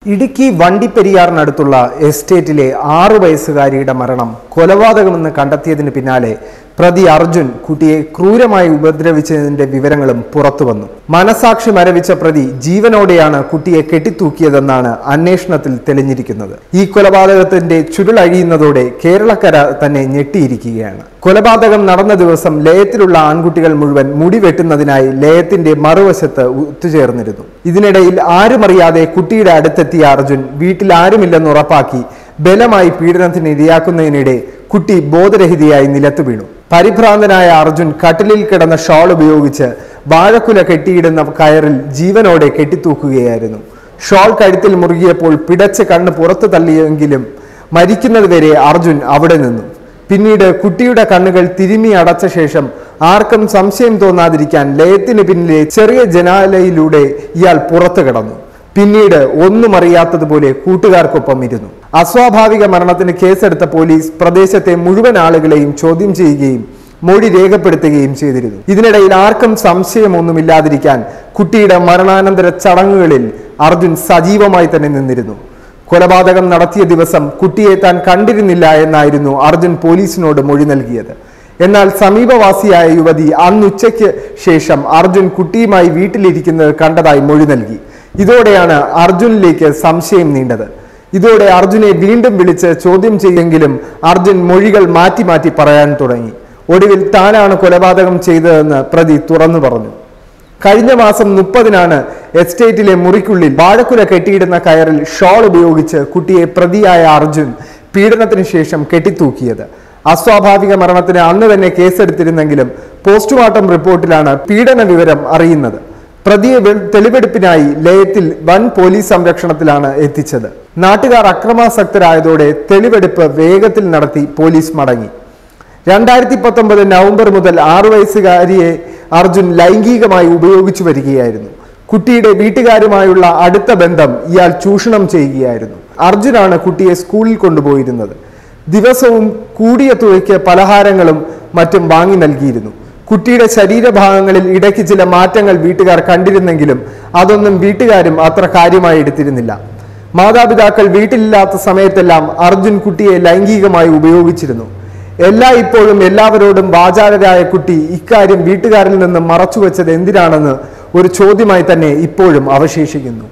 ഇടുക്കി വണ്ടിപ്പെരിയാറിനടുത്തുള്ള എസ്റ്റേറ്റിലെ ആറു വയസ്സുകാരിയുടെ മരണം കൊലപാതകമെന്ന് കണ്ടെത്തിയതിന് പിന്നാലെ പ്രതി അർജുൻ കുട്ടിയെ ക്രൂരമായി ഉപദ്രവിച്ചതിന്റെ വിവരങ്ങളും പുറത്തുവന്നു മനസാക്ഷി മരവിച്ച പ്രതി ജീവനോടെയാണ് കുട്ടിയെ കെട്ടിത്തൂക്കിയതെന്നാണ് അന്വേഷണത്തിൽ തെളിഞ്ഞിരിക്കുന്നത് ഈ കൊലപാതകത്തിന്റെ ചുരുളഴിയുന്നതോടെ കേരളക്കര തന്നെ ഞെട്ടിയിരിക്കുകയാണ് കൊലപാതകം നടന്ന ദിവസം ലയത്തിലുള്ള ആൺകുട്ടികൾ മുഴുവൻ മുടി വെട്ടുന്നതിനായി ലയത്തിന്റെ മറുവശത്ത് ഒത്തുചേർന്നിരുന്നു ഇതിനിടയിൽ ആരുമറിയാതെ കുട്ടിയുടെ അടുത്തെത്തിയ അർജുൻ വീട്ടിൽ ആരുമില്ലെന്ന് ഉറപ്പാക്കി ബലമായി പീഡനത്തിന് ഇരയാക്കുന്നതിനിടെ കുട്ടി ബോധരഹിതയായി നിലത്തു വീണു പരിഭ്രാന്തനായ അർജുൻ കട്ടിലിൽ കിടന്ന ഷാൾ ഉപയോഗിച്ച് വാഴക്കുല കെട്ടിയിടുന്ന കയറിൽ ജീവനോടെ കെട്ടിത്തൂക്കുകയായിരുന്നു ഷാൾ കഴുത്തിൽ മുറുകിയപ്പോൾ പിടച്ച് കണ്ണ് പുറത്തു തള്ളിയെങ്കിലും മരിക്കുന്നതുവരെ അർജുൻ അവിടെ നിന്നു പിന്നീട് കുട്ടിയുടെ കണ്ണുകൾ തിരുമി അടച്ച ശേഷം ആർക്കും സംശയം തോന്നാതിരിക്കാൻ ലയത്തിന് പിന്നിലെ ചെറിയ ജനാലയിലൂടെ ഇയാൾ പുറത്തു കിടന്നു പിന്നീട് ഒന്നും അറിയാത്തതുപോലെ കൂട്ടുകാർക്കൊപ്പം ഇരുന്നു അസ്വാഭാവിക മരണത്തിന് കേസെടുത്ത പോലീസ് പ്രദേശത്തെ മുഴുവൻ ആളുകളെയും ചോദ്യം ചെയ്യുകയും മൊഴി രേഖപ്പെടുത്തുകയും ചെയ്തിരുന്നു ഇതിനിടയിൽ ആർക്കും സംശയമൊന്നുമില്ലാതിരിക്കാൻ കുട്ടിയുടെ മരണാനന്തര ചടങ്ങുകളിൽ അർജുൻ സജീവമായി തന്നെ നിന്നിരുന്നു കൊലപാതകം നടത്തിയ ദിവസം കുട്ടിയെ താൻ കണ്ടിരുന്നില്ല എന്നായിരുന്നു അർജുൻ പോലീസിനോട് മൊഴി നൽകിയത് എന്നാൽ സമീപവാസിയായ യുവതി അന്നുച്ചയ്ക്ക് ശേഷം അർജുൻ കുട്ടിയുമായി വീട്ടിലിരിക്കുന്നത് കണ്ടതായി മൊഴി നൽകി ഇതോടെയാണ് അർജുനിലേക്ക് സംശയം നീണ്ടത് ഇതോടെ അർജുനെ വീണ്ടും വിളിച്ച് ചോദ്യം ചെയ്യെങ്കിലും അർജുൻ മൊഴികൾ മാറ്റി മാറ്റി പറയാൻ തുടങ്ങി ഒടുവിൽ താനാണ് കൊലപാതകം ചെയ്തതെന്ന് പ്രതി തുറന്നു പറഞ്ഞു കഴിഞ്ഞ മാസം മുപ്പതിനാണ് എസ്റ്റേറ്റിലെ മുറിക്കുള്ളിൽ വാഴക്കുല കെട്ടിയിടുന്ന കയറിൽ ഷോൾ ഉപയോഗിച്ച് കുട്ടിയെ പ്രതിയായ അർജുൻ പീഡനത്തിന് ശേഷം കെട്ടിത്തൂക്കിയത് അസ്വാഭാവിക മരണത്തിന് അന്ന് തന്നെ കേസെടുത്തിരുന്നെങ്കിലും പോസ്റ്റ്മോർട്ടം റിപ്പോർട്ടിലാണ് പീഡന വിവരം അറിയുന്നത് പ്രതിയെ വെ- തെളിവെടുപ്പിനായി ലയത്തിൽ വൻ പോലീസ് സംരക്ഷണത്തിലാണ് എത്തിച്ചത് നാട്ടുകാർ അക്രമാസക്തരായതോടെ തെളിവെടുപ്പ് വേഗത്തിൽ നടത്തി പോലീസ് മടങ്ങി രണ്ടായിരത്തി പത്തൊമ്പത് നവംബർ മുതൽ ആറു വയസ്സുകാരിയെ അർജുൻ ലൈംഗികമായി ഉപയോഗിച്ചു വരികയായിരുന്നു കുട്ടിയുടെ വീട്ടുകാരുമായുള്ള അടുത്ത ബന്ധം ഇയാൾ ചൂഷണം ചെയ്യുകയായിരുന്നു അർജുനാണ് കുട്ടിയെ സ്കൂളിൽ കൊണ്ടുപോയിരുന്നത് ദിവസവും കൂടിയ തുകയ്ക്ക് പലഹാരങ്ങളും മറ്റും വാങ്ങി നൽകിയിരുന്നു കുട്ടിയുടെ ശരീരഭാഗങ്ങളിൽ ഇടയ്ക്ക് ചില മാറ്റങ്ങൾ വീട്ടുകാർ കണ്ടിരുന്നെങ്കിലും അതൊന്നും വീട്ടുകാരും അത്ര കാര്യമായി എടുത്തിരുന്നില്ല മാതാപിതാക്കൾ വീട്ടിലില്ലാത്ത സമയത്തെല്ലാം അർജുൻ കുട്ടിയെ ലൈംഗികമായി ഉപയോഗിച്ചിരുന്നു എല്ലാ ഇപ്പോഴും എല്ലാവരോടും വാചാലരായ കുട്ടി ഇക്കാര്യം വീട്ടുകാരിൽ നിന്ന് മറച്ചുവെച്ചത് എന്തിനാണെന്ന് ഒരു ചോദ്യമായി തന്നെ ഇപ്പോഴും അവശേഷിക്കുന്നു